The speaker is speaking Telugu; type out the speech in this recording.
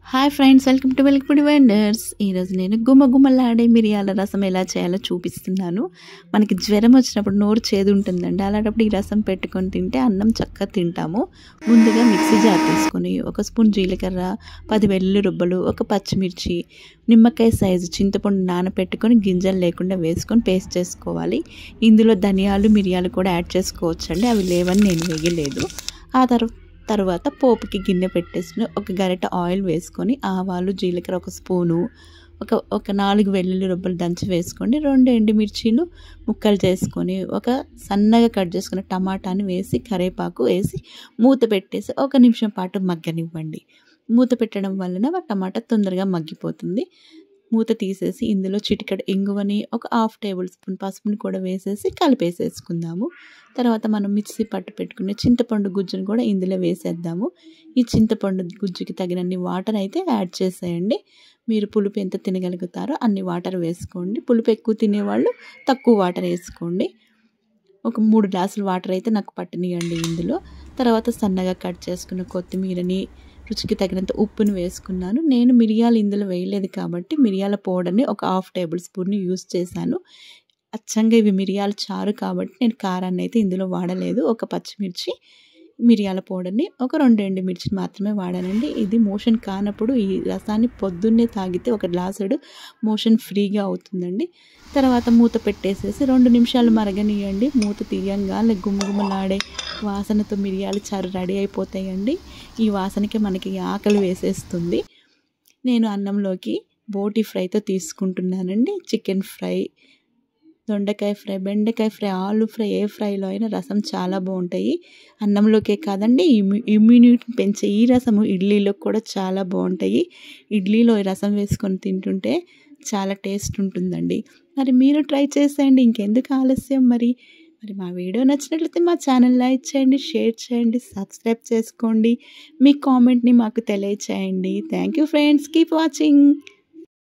hi friends welcome to welcome vendors ఈరోజు నేను గుమ్మ గుమ్మలాడే మిరియాల రసం ఎలా చేయాలో చూపిస్తున్నాను మనకి జ్వరం వచ్చినప్పుడు నోరు చేదు ఉంటుందండి అలాంటప్పుడు ఈ రసం పెట్టుకొని తింటే అన్నం చక్కగా తింటాము ముందుగా మిక్సీ జార్ తీసుకొని ఒక స్పూన్ జీలకర్ర పది వెల్లుల్లి రుబ్బలు ఒక పచ్చిమిర్చి నిమ్మకాయ సైజు చింతపండు నానబెట్టుకొని గింజలు లేకుండా వేసుకొని పేస్ట్ చేసుకోవాలి ఇందులో ధనియాలు మిరియాలు కూడా యాడ్ చేసుకోవచ్చండి అవి లేవని నేను వేయలేదు ఆ తర్వాత తర్వాత పోపుకి గిన్నె పెట్టేసుకుని ఒక గరిట ఆయిల్ వేసుకొని ఆవాలు జీలకర్ర ఒక స్పూను ఒక ఒక నాలుగు వెల్లుల్లి రొబ్బలు దంచి వేసుకోండి రెండు ఎండుమిర్చీలు ముక్కలు చేసుకొని ఒక సన్నగా కట్ చేసుకున్న టమాటాని వేసి కరేపాకు వేసి మూత పెట్టేసి ఒక నిమిషం పాటు మగ్గనివ్వండి మూత పెట్టడం వలన టమాటా తొందరగా మగ్గిపోతుంది మూత తీసేసి ఇందులో చిటికడ ఇంగువని ఒక హాఫ్ టేబుల్ స్పూన్ పసుపుని కూడా వేసేసి కలిపేసేసుకుందాము తర్వాత మనం మిక్సీ పట్టు పెట్టుకునే చింతపండు గుజ్జును కూడా ఇందులో వేసేద్దాము ఈ చింతపండు గుజ్జుకి తగినన్ని వాటర్ అయితే యాడ్ చేసేయండి మీరు పులుపు ఎంత తినగలుగుతారో అన్ని వాటర్ వేసుకోండి పులుపు ఎక్కువ తినేవాళ్ళు తక్కువ వాటర్ వేసుకోండి ఒక మూడు గ్లాసులు వాటర్ అయితే నాకు పట్టనియండి ఇందులో తర్వాత సన్నగా కట్ చేసుకున్న కొత్తిమీరని రుచికి తగినంత ఉప్పుని వేసుకున్నాను నేను మిరియాలు ఇందులో వేయలేదు కాబట్టి మిరియాల పౌడర్ని ఒక హాఫ్ టేబుల్ స్పూన్ని యూస్ చేశాను అచ్చంగా ఇవి మిరియాల చారు కాబట్టి నేను కారాన్ని అయితే ఇందులో వాడలేదు ఒక పచ్చిమిర్చి మిరియాల పౌడర్ని ఒక రెండు ఎండు మిర్చిని మాత్రమే వాడానండి ఇది మోషన్ కానప్పుడు ఈ రసాన్ని పొద్దున్నే తాగితే ఒక గ్లాసుడు మోషన్ ఫ్రీగా అవుతుందండి తర్వాత మూత పెట్టేసేసి రెండు నిమిషాలు మరగనియండి మూత తీయంగానే గుమ్మగుమ్మలాడే వాసనతో మిరియాలు చారు రెడీ అయిపోతాయండి ఈ వాసనకి మనకి ఆకలి వేసేస్తుంది నేను అన్నంలోకి బోటి ఫ్రైతో తీసుకుంటున్నానండి చికెన్ ఫ్రై దొండకాయ ఫ్రై బెండకాయ ఫ్రై ఆలు ఫ్రై ఏ ఫ్రైలో అయినా రసం చాలా బాగుంటాయి అన్నంలోకే కాదండి ఇమ్యూనిటీని పెంచే ఈ రసము ఇడ్లీలో కూడా చాలా బాగుంటాయి ఇడ్లీలో రసం వేసుకొని తింటుంటే చాలా టేస్ట్ ఉంటుందండి మరి మీరు ట్రై చేసేయండి ఇంకెందుకు ఆలస్యం మరి మరి మా వీడియో నచ్చినట్లయితే మా ఛానల్ లైక్ చేయండి షేర్ చేయండి సబ్స్క్రైబ్ చేసుకోండి మీ కామెంట్ని మాకు తెలియచేయండి thank you friends keep watching